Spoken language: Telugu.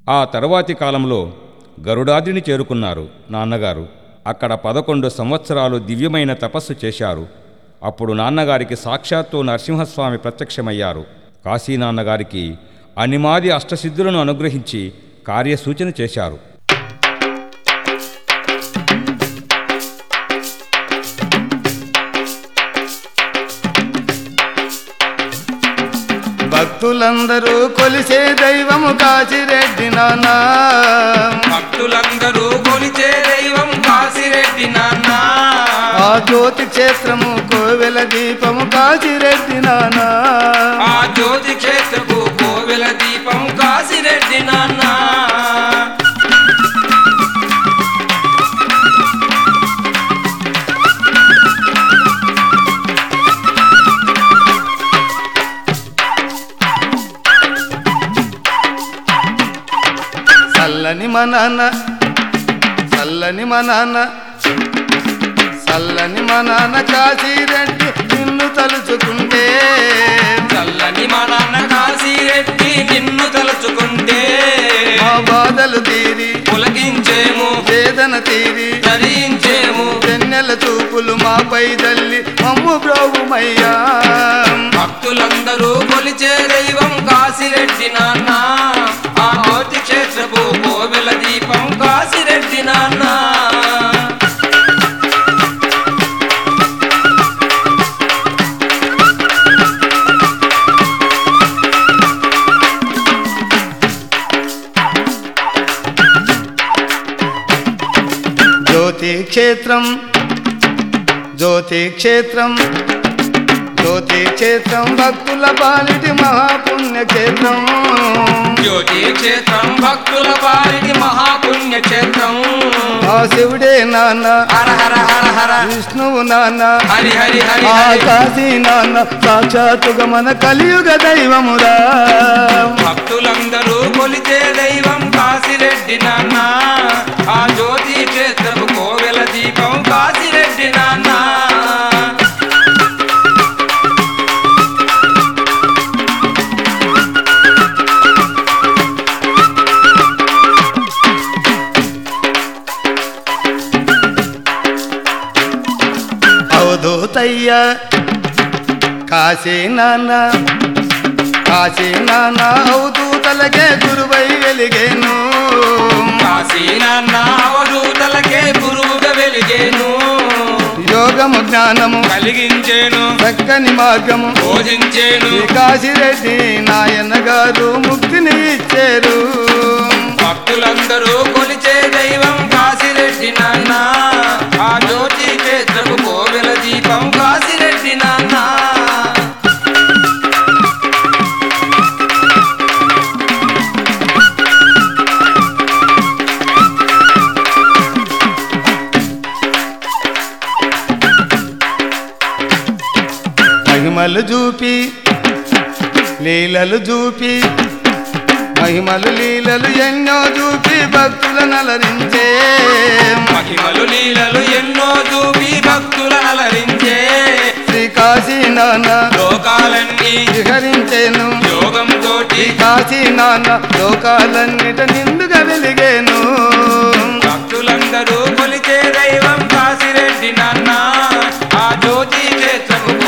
ఆ తరువాతి కాలంలో గరుడాద్రిని చేరుకున్నారు నాన్నగారు అక్కడ పదకొండు సంవత్సరాలు దివ్యమైన తపస్సు చేశారు అప్పుడు నాన్నగారికి సాక్షాత్తు నరసింహస్వామి ప్రత్యక్షమయ్యారు కాశీ నాన్నగారికి అనిమాది అష్టసిద్ధులను అనుగ్రహించి కార్యసూచన చేశారు భక్తులందరూ కొలిసే దైవము కాశిరెడ్డి నాన్న భక్తులందరూ కొలిచే దైవం కాశిరెడ్డి నాన్న ఆ జ్యోతి క్షేత్రము కోవెల దీపము కాశిరెడ్డి నాన్న ఆ జ్యోతి క్షేత్రపు కోవెల దీపం కాశిరెడ్డి నాన్న చల్లని మా నాన్న చల్లని మా నాన్న చల్లని మా నాన్న కాశిరెడ్డి నిన్ను తలుచుకుంటే చల్లని మా నాన్న కాశిరెడ్డి నిన్ను తలుచుకుంటే మా బాధలు తీరి పులకించేము వేదన తీరి ధరించేము వెన్నెల చూపులు మాపై తల్లి మమ్ము బ్రోవుమయ్యా భక్తులందరూ కొలిచే దైవం కాశిరెడ్డి నాన్న ఆ జ్యోతి క్షేత్రపు కోవెల దీపం కాశిరెడ్డి నాన్న జ్యోతి క్షేత్రం జ్యోతి క్షేత్రం జ్యోతి క్షేత్రం భక్తుల పాలిటి మహాపుణ్య క్షేత్రం జ్యోతి క్షేత్రం భక్తుల వారికి మహాపుణ్య క్షేత్రం ఆ శివుడే నాన్న హర హర హర హర విష్ణువు నాన్న హరి హరి హరి ఆ హరి కాశీ నాన్న సాక్షాత్తుగా మన కలియుగ దైవమురా భక్తులందరూ కొలిచే దైవం కాశిరెడ్డి నాన్న ఆ జ్యోతి క్షేత్రపు కోవెల దీపం కాశిరెడ్డి నాన్న అవధూతయ్య కాశీ నాన్న కాశీ నాన్న అవధూతలకే గురువై వెలిగేను కాశీ నాన్న అవధూతలకే గురువుగా వెలిగేను యోగము జ్ఞానము కలిగించేను చక్కని మార్గము బోధించేను ఈ కాశిరెడ్డి నాయన గారు ముక్తిని ఇచ్చారు భక్తులందరూ కొలిచే దైవం కాశిరెడ్డి నాన్న ఆ జ్యోతి క్షేత్రపు కోవెల దీపం కాశిరెడ్డి నాన్న మహిమలు చూపి లీలలు చూపి మహిమలు లీలలు ఎన్నో చూపి భక్తులను అలరించే మహిమలు లీలలు ఎన్నో చూపి భక్తుల అలరించే శ్రీ కాశీ నాన్న లోకాలన్నీ విహరించేను యోగం తోటి ఈ కాశీ నాన్న లోకాలన్నిట నిండుగా వెలిగేను భక్తులందరూ కొలిచే దైవం కాశిరెడ్డి నాన్న ఆ జ్యోతి క్షేత్రపు